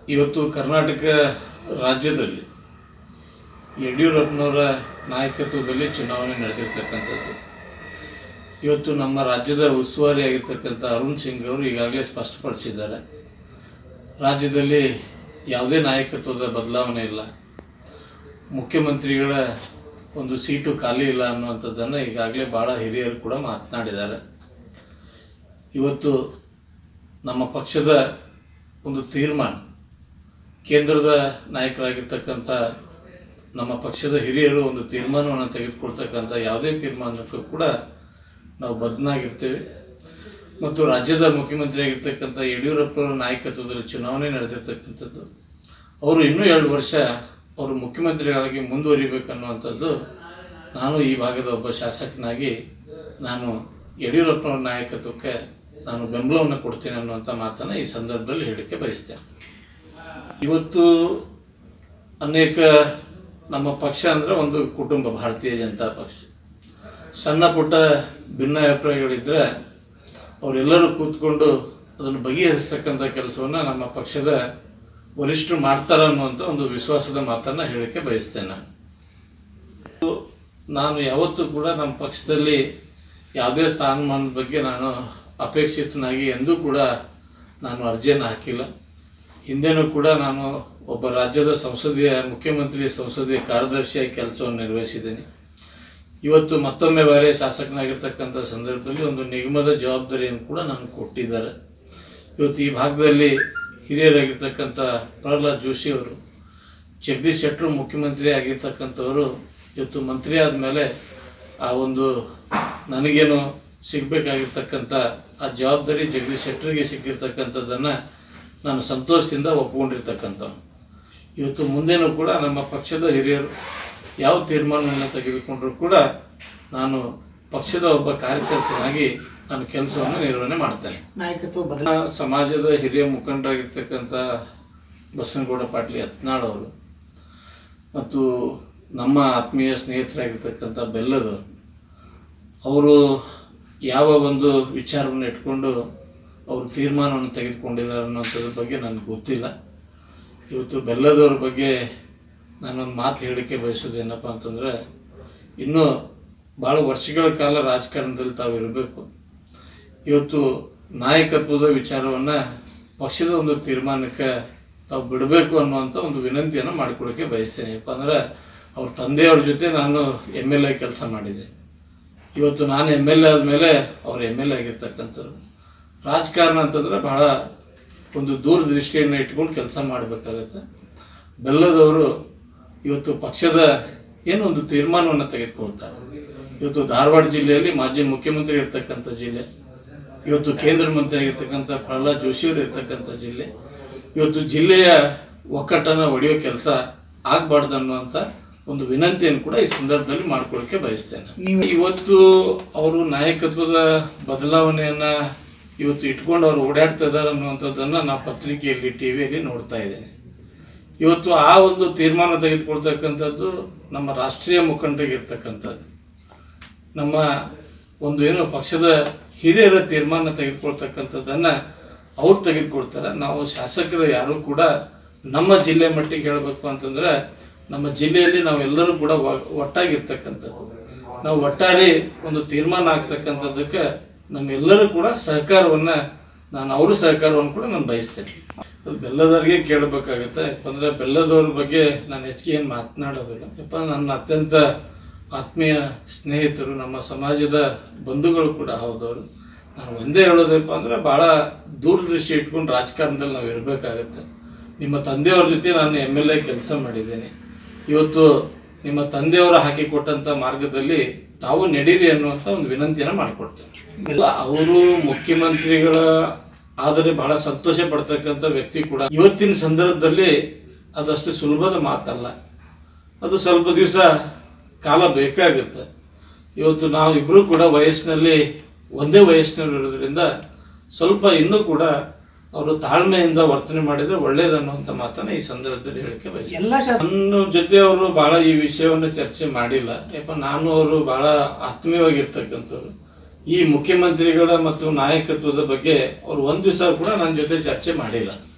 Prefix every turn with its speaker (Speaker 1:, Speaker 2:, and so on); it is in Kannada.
Speaker 1: ಇವತ್ತು ಕರ್ನಾಟಕ ರಾಜ್ಯದಲ್ಲಿ ಯಡಿಯೂರಪ್ಪನವರ ನಾಯಕತ್ವದಲ್ಲಿ ಚುನಾವಣೆ ನಡೆದಿರ್ತಕ್ಕಂಥದ್ದು ಇವತ್ತು ನಮ್ಮ ರಾಜ್ಯದ ಉಸ್ತುವಾರಿ ಆಗಿರ್ತಕ್ಕಂಥ ಅರುಣ್ ಸಿಂಗ್ ಅವರು ಈಗಾಗಲೇ ಸ್ಪಷ್ಟಪಡಿಸಿದ್ದಾರೆ ರಾಜ್ಯದಲ್ಲಿ ಯಾವುದೇ ನಾಯಕತ್ವದ ಬದಲಾವಣೆ ಇಲ್ಲ ಮುಖ್ಯಮಂತ್ರಿಗಳ ಒಂದು ಸೀಟು ಖಾಲಿ ಇಲ್ಲ ಅನ್ನುವಂಥದ್ದನ್ನು ಈಗಾಗಲೇ ಭಾಳ ಹಿರಿಯರು ಕೂಡ ಮಾತನಾಡಿದ್ದಾರೆ ಇವತ್ತು ನಮ್ಮ ಪಕ್ಷದ ಒಂದು ತೀರ್ಮಾನ ಕೇಂದ್ರದ ನಾಯಕರಾಗಿರ್ತಕ್ಕಂಥ ನಮ್ಮ ಪಕ್ಷದ ಹಿರಿಯರು ಒಂದು ತೀರ್ಮಾನವನ್ನು ತೆಗೆದುಕೊಳ್ತಕ್ಕಂಥ ಯಾವುದೇ ತೀರ್ಮಾನಕ್ಕೂ ಕೂಡ ನಾವು ಬದ್ಧನಾಗಿರ್ತೇವೆ ಮತ್ತು ರಾಜ್ಯದ ಮುಖ್ಯಮಂತ್ರಿ ಆಗಿರ್ತಕ್ಕಂಥ ಯಡಿಯೂರಪ್ಪರ ನಾಯಕತ್ವದಲ್ಲಿ ಚುನಾವಣೆ ನಡೆದಿರ್ತಕ್ಕಂಥದ್ದು ಅವರು ಇನ್ನೂ ಎರಡು ವರ್ಷ ಅವರು ಮುಖ್ಯಮಂತ್ರಿಗಳಾಗಿ ಮುಂದುವರಿಬೇಕನ್ನುವಂಥದ್ದು ನಾನು ಈ ಭಾಗದ ಒಬ್ಬ ಶಾಸಕನಾಗಿ ನಾನು ಯಡಿಯೂರಪ್ಪನವ್ರ ನಾಯಕತ್ವಕ್ಕೆ ನಾನು ಬೆಂಬಲವನ್ನು ಕೊಡ್ತೇನೆ ಅನ್ನುವಂಥ ಮಾತನ್ನು ಈ ಸಂದರ್ಭದಲ್ಲಿ ಹೇಳಕ್ಕೆ ಬಯಸ್ತೇನೆ ಇವತ್ತು ಅನೇಕ ನಮ್ಮ ಪಕ್ಷ ಅಂದರೆ ಒಂದು ಕುಟುಂಬ ಭಾರತೀಯ ಜನತಾ ಪಕ್ಷ ಸಣ್ಣ ಪುಟ್ಟ ಭಿನ್ನಾಭಿಪ್ರಾಯಗಳಿದ್ದರೆ ಅವರೆಲ್ಲರೂ ಕೂತ್ಕೊಂಡು ಅದನ್ನು ಬಗೆಹರಿಸ್ತಕ್ಕಂಥ ಕೆಲಸವನ್ನು ನಮ್ಮ ಪಕ್ಷದ ವರಿಷ್ಠರು ಮಾಡ್ತಾರೆ ಅನ್ನುವಂಥ ಒಂದು ವಿಶ್ವಾಸದ ಮಾತನ್ನು ಹೇಳಕ್ಕೆ ಬಯಸ್ತೇನೆ ನಾನು. ನಾನು ಯಾವತ್ತೂ ಕೂಡ ನಮ್ಮ ಪಕ್ಷದಲ್ಲಿ ಯಾವುದೇ ಸ್ಥಾನಮಾನದ ಬಗ್ಗೆ ನಾನು ಅಪೇಕ್ಷಿತನಾಗಿ ಎಂದೂ ಕೂಡ ನಾನು ಅರ್ಜಿಯನ್ನು ಹಾಕಿಲ್ಲ ಹಿಂದೆನೂ ಕೂಡ ನಾನು ಒಬ್ಬ ರಾಜ್ಯದ ಸಂಸದೀಯ ಮುಖ್ಯಮಂತ್ರಿ ಸಂಸದೀಯ ಕಾರ್ಯದರ್ಶಿಯಾಗಿ ಕೆಲಸವನ್ನು ನಿರ್ವಹಿಸಿದ್ದೇನೆ ಇವತ್ತು ಮತ್ತೊಮ್ಮೆ ಬಾರಿ ಶಾಸಕನಾಗಿರ್ತಕ್ಕಂಥ ಸಂದರ್ಭದಲ್ಲಿ ಒಂದು ನಿಗಮದ ಜವಾಬ್ದಾರಿಯನ್ನು ಕೂಡ ನನಗೆ ಕೊಟ್ಟಿದ್ದಾರೆ ಇವತ್ತು ಈ ಭಾಗದಲ್ಲಿ ಹಿರಿಯರಾಗಿರ್ತಕ್ಕಂಥ ಪ್ರಹ್ಲಾದ್ ಜೋಶಿ ಅವರು ಜಗದೀಶ್ ಶೆಟ್ಟರು ಮುಖ್ಯಮಂತ್ರಿ ಆಗಿರ್ತಕ್ಕಂಥವರು ಇವತ್ತು ಮಂತ್ರಿ ಆದಮೇಲೆ ಆ ಒಂದು ನನಗೇನು ಸಿಗಬೇಕಾಗಿರ್ತಕ್ಕಂಥ ಆ ಜವಾಬ್ದಾರಿ ಜಗದೀಶ್ ಶೆಟ್ಟರಿಗೆ ಸಿಕ್ಕಿರ್ತಕ್ಕಂಥದ್ದನ್ನು ನಾನು ಸಂತೋಷದಿಂದ ಒಪ್ಕೊಂಡಿರ್ತಕ್ಕಂಥವ್ನು ಇವತ್ತು ಮುಂದೇನೂ ಕೂಡ ನಮ್ಮ ಪಕ್ಷದ ಹಿರಿಯರು ಯಾವ ತೀರ್ಮಾನವನ್ನು ತೆಗೆದುಕೊಂಡರೂ ಕೂಡ ನಾನು ಪಕ್ಷದ ಒಬ್ಬ ಕಾರ್ಯಕರ್ತನಾಗಿ ನಾನು ಕೆಲಸವನ್ನು ನಿರ್ವಹಣೆ ಮಾಡ್ತೇನೆ
Speaker 2: ನಾಯಕತ್ವ ಬದಲ
Speaker 1: ನಮ್ಮ ಸಮಾಜದ ಹಿರಿಯ ಮುಖಂಡರಾಗಿರ್ತಕ್ಕಂಥ ಬಸನಗೌಡ ಪಾಟೀಲ್ ಯತ್ನಾಳ್ ಅವರು ಮತ್ತು ನಮ್ಮ ಆತ್ಮೀಯ ಸ್ನೇಹಿತರಾಗಿರ್ತಕ್ಕಂಥ ಬೆಲ್ಲದ ಅವರು ಯಾವ ಒಂದು ವಿಚಾರವನ್ನು ಇಟ್ಕೊಂಡು ಅವರು ತೀರ್ಮಾನವನ್ನು ತೆಗೆದುಕೊಂಡಿದ್ದಾರೆ ಅನ್ನೋಂಥದ್ರ ಬಗ್ಗೆ ನನಗೆ ಗೊತ್ತಿಲ್ಲ ಇವತ್ತು ಬೆಲ್ಲದವ್ರ ಬಗ್ಗೆ ನಾನೊಂದು ಮಾತು ಹೇಳಲಿಕ್ಕೆ ಬಯಸೋದೇನಪ್ಪ ಅಂತಂದರೆ ಇನ್ನೂ ಭಾಳ ವರ್ಷಗಳ ಕಾಲ ರಾಜಕಾರಣದಲ್ಲಿ ತಾವು ಇರಬೇಕು ಇವತ್ತು ನಾಯಕತ್ವದ ವಿಚಾರವನ್ನು ಪಕ್ಷದ ಒಂದು ತೀರ್ಮಾನಕ್ಕೆ ತಾವು ಬಿಡಬೇಕು ಅನ್ನುವಂಥ ಒಂದು ವಿನಂತಿಯನ್ನು ಮಾಡಿಕೊಡೋಕ್ಕೆ ಬಯಸ್ತೇನೆ ಯಾಕಂದ್ರೆ ಅಂದ್ರೆ ಅವ್ರ ತಂದೆಯವ್ರ ಜೊತೆ ನಾನು ಎಮ್ ಎಲ್ ಎ ಕೆಲಸ ಮಾಡಿದೆ ಇವತ್ತು ನಾನು ಎಮ್ ಎಲ್ ಎ ಆದಮೇಲೆ ಅವ್ರು ಎಮ್ ಎಲ್ ಎ ಆಗಿರ್ತಕ್ಕಂಥವ್ರು ರಾಜಕಾರಣ ಅಂತಂದ್ರೆ ಬಹಳ ಒಂದು ದೂರದೃಷ್ಟಿಯನ್ನು ಇಟ್ಕೊಂಡು ಕೆಲಸ ಮಾಡಬೇಕಾಗತ್ತೆ ಬೆಲ್ಲದವರು ಇವತ್ತು ಪಕ್ಷದ ಏನೋ ಒಂದು ತೀರ್ಮಾನವನ್ನು ತೆಗೆದುಕೊಳ್ತಾರೆ ಇವತ್ತು ಧಾರವಾಡ ಜಿಲ್ಲೆಯಲ್ಲಿ ಮಾಜಿ ಮುಖ್ಯಮಂತ್ರಿ ಇರ್ತಕ್ಕಂಥ ಜಿಲ್ಲೆ ಇವತ್ತು ಕೇಂದ್ರ ಮಂತ್ರಿ ಆಗಿರ್ತಕ್ಕಂಥ ಪ್ರಹ್ಲಾದ್ ಜೋಶಿ ಅವರು ಇರ್ತಕ್ಕಂಥ ಜಿಲ್ಲೆ ಇವತ್ತು ಜಿಲ್ಲೆಯ ಒಕ್ಕಟ್ಟನ್ನು ಒಡೆಯೋ ಕೆಲಸ ಆಗಬಾರ್ದು ಅನ್ನುವಂಥ ಒಂದು ವಿನಂತಿಯನ್ನು ಕೂಡ ಈ ಸಂದರ್ಭದಲ್ಲಿ ಮಾಡ್ಕೊಳ್ಳಿಕ್ಕೆ ಬಯಸ್ತೇನೆ
Speaker 2: ನೀವು
Speaker 1: ಇವತ್ತು ಅವರು ನಾಯಕತ್ವದ ಬದಲಾವಣೆಯನ್ನ ಇವತ್ತು ಇಟ್ಕೊಂಡು ಅವರು ಓಡಾಡ್ತಾ ಇದ್ದಾರೆ ಅನ್ನುವಂಥದ್ದನ್ನ ನಾವು ಪತ್ರಿಕೆಯಲ್ಲಿ ಟಿ ವಿಯಲ್ಲಿ ನೋಡ್ತಾ ಇದ್ದೇನೆ ಇವತ್ತು ಆ ಒಂದು ತೀರ್ಮಾನ ತೆಗೆದುಕೊಳ್ತಕ್ಕಂಥದ್ದು ನಮ್ಮ ರಾಷ್ಟ್ರೀಯ ಮುಖಂಡರಿಗಿರ್ತಕ್ಕಂಥದ್ದು ನಮ್ಮ ಒಂದು ಏನು ಪಕ್ಷದ ಹಿರಿಯರ ತೀರ್ಮಾನ ತೆಗೆದುಕೊಳ್ತಕ್ಕಂಥದ್ದನ್ನ ಅವ್ರು ತೆಗೆದುಕೊಳ್ತಾರೆ ನಾವು ಶಾಸಕರು ಯಾರು ಕೂಡ ನಮ್ಮ ಜಿಲ್ಲೆ ಮಟ್ಟಿಗೆ ಹೇಳಬೇಕು ಅಂತಂದ್ರೆ ನಮ್ಮ ಜಿಲ್ಲೆಯಲ್ಲಿ ನಾವೆಲ್ಲರೂ ಕೂಡ ಒ- ಒಟ್ಟಾಗಿರ್ತಕ್ಕಂಥದ್ದು ನಾವು ಒಟ್ಟಾರೆ ಒಂದು ತೀರ್ಮಾನ ಆಗ್ತಕ್ಕಂಥದ್ದಕ್ಕೆ ನಮ್ಮೆಲ್ಲರೂ ಕೂಡ ಸಹಕಾರವನ್ನು ನಾನು ಅವ್ರ ಸಹಕಾರವನ್ನು ಕೂಡ ನಾನು ಬಯಸ್ತೇನೆ ಅದು ಬೆಲ್ಲದವ್ರಿಗೆ ಕೇಳಬೇಕಾಗತ್ತೆ ಯಾಕಂದ್ರೆ ಬೆಲ್ಲದವ್ರ ಬಗ್ಗೆ ನಾನು ಹೆಚ್ಚಿಗೆ ಏನು ಮಾತನಾಡೋದಿಲ್ಲ ಯಪ್ಪ ನನ್ನ ಅತ್ಯಂತ ಆತ್ಮೀಯ ಸ್ನೇಹಿತರು ನಮ್ಮ ಸಮಾಜದ ಬಂಧುಗಳು ಕೂಡ ಹೌದವರು ನಾನು ಒಂದೇ ಹೇಳೋದಪ್ಪ ಅಂದ್ರೆ ಭಾಳ ದೂರದೃಷ್ಟಿ ಇಟ್ಕೊಂಡು ರಾಜಕಾರಣದಲ್ಲಿ ನಾವು ಇರಬೇಕಾಗತ್ತೆ ನಿಮ್ಮ ತಂದೆಯವ್ರ ಜೊತೆ ನಾನು ಎಮ್ ಎಲ್ ಎ ಕೆಲಸ ಮಾಡಿದ್ದೇನೆ ಇವತ್ತು ನಿಮ್ಮ ತಂದೆಯವರು ಹಾಕಿಕೊಟ್ಟಂಥ ಮಾರ್ಗದಲ್ಲಿ ತಾವು ನಡೀರಿ ಅನ್ನುವಂಥ ಒಂದು ವಿನಂತಿಯನ್ನು ಮಾಡಿಕೊಡ್ತೇನೆ ಅವರು ಮುಖ್ಯಮಂತ್ರಿಗಳ ಆದರೆ ಬಹಳ ಸಂತೋಷ ಪಡ್ತಕ್ಕಂಥ ವ್ಯಕ್ತಿ ಕೂಡ ಇವತ್ತಿನ ಸಂದರ್ಭದಲ್ಲಿ ಅದಷ್ಟು ಸುಲಭದ ಮಾತಲ್ಲ ಅದು ಸ್ವಲ್ಪ ದಿವಸ ಕಾಲ ಬೇಕಾಗುತ್ತೆ ಇವತ್ತು ನಾವು ಇಬ್ಬರು ಕೂಡ ವಯಸ್ಸಿನಲ್ಲಿ ಒಂದೇ ವಯಸ್ಸಿನಲ್ಲಿ ಇರೋದ್ರಿಂದ ಸ್ವಲ್ಪ ಇನ್ನೂ ಕೂಡ ಅವರು ತಾಳ್ಮೆಯಿಂದ ವರ್ತನೆ ಮಾಡಿದ್ರೆ ಒಳ್ಳೇದನ್ನುವಂಥ ಮಾತನ್ನ ಈ ಸಂದರ್ಭದಲ್ಲಿ ಹೇಳಿಕೆ ಬಯಸ್ತೀನಿ
Speaker 2: ಎಲ್ಲ ಶಾಸಕ
Speaker 1: ನನ್ನ ಜೊತೆ ಅವರು ಬಹಳ ಈ ವಿಷಯವನ್ನು ಚರ್ಚೆ ಮಾಡಿಲ್ಲ ಯಾಕ ನಾನು ಅವರು ಬಹಳ ಆತ್ಮೀಯವಾಗಿರ್ತಕ್ಕಂಥವ್ರು ಈ ಮುಖ್ಯಮಂತ್ರಿಗಳ ಮತ್ತು ನಾಯಕತ್ವದ ಬಗ್ಗೆ ಅವ್ರು ಒಂದು ದಿವಸ ಕೂಡ ನನ್ನ ಜೊತೆ ಚರ್ಚೆ ಮಾಡಿಲ್ಲ